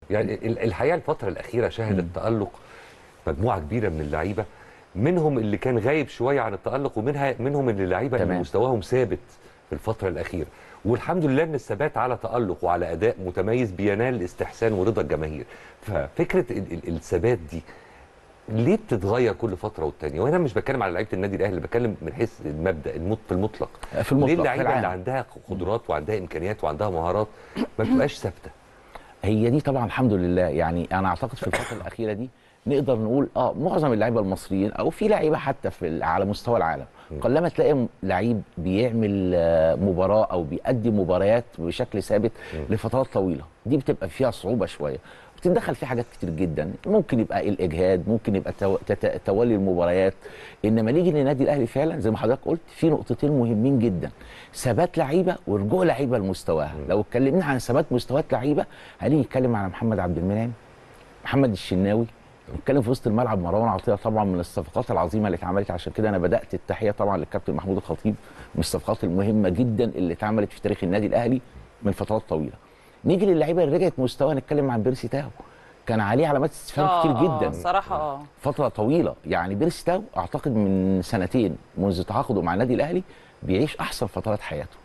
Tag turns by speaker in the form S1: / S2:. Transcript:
S1: يعني ال- الحقيقه الفتره الاخيره شهدت تالق مجموعه كبيره من اللعيبه منهم اللي كان غايب شويه عن التالق ومنها منهم اللي اللعيبه اللي
S2: تمام.
S1: مستواهم ثابت في الفتره الاخيره والحمد لله ان الثبات على تالق وعلى اداء متميز بينال استحسان ورضا الجماهير ففكره ال- ال- الثبات دي ليه بتتغير كل فتره والتانيه وانا مش بتكلم على لعيبه النادي الاهلي بتكلم من حيث المبدا المط في المطلق
S2: في المطلق،
S1: ليه
S2: في
S1: اللعيبه
S2: العام.
S1: اللي عندها قدرات وعندها امكانيات وعندها مهارات ما بتبقاش ثابته
S2: هي دي طبعا الحمد لله يعني انا اعتقد في الفتره الاخيره دي نقدر نقول اه معظم اللعيبه المصريين او في لعيبه حتى في ال- على مستوى العالم قلما تلاقي م- لعيب بيعمل آه، مباراه او بيأدي مباريات بشكل ثابت لفترات طويله دي بتبقى فيها صعوبه شويه بتتدخل فيه حاجات كتير جدا ممكن يبقى الاجهاد ممكن يبقى تو- تت- تولي المباريات انما نيجي للنادي الاهلي فعلا زي ما حضرتك قلت في نقطتين مهمين جدا ثبات لعيبه ورجوع لعيبه لمستواها لو اتكلمنا عن ثبات مستويات لعيبه هنيجي نتكلم على محمد عبد المنعم محمد الشناوي نتكلم في وسط الملعب مروان عطيه طبعا من الصفقات العظيمه اللي اتعملت عشان كده انا بدات التحيه طبعا للكابتن محمود الخطيب من الصفقات المهمه جدا اللي اتعملت في تاريخ النادي الاهلي من فترات طويله نيجي للعيبه اللي رجعت مستوى نتكلم عن بيرسي تاو كان عليه علامات استفهام كتير جدا
S3: صراحه اه
S2: فتره طويله يعني بيرسي تاو اعتقد من سنتين منذ تعاقده مع النادي الاهلي بيعيش احسن فترات حياته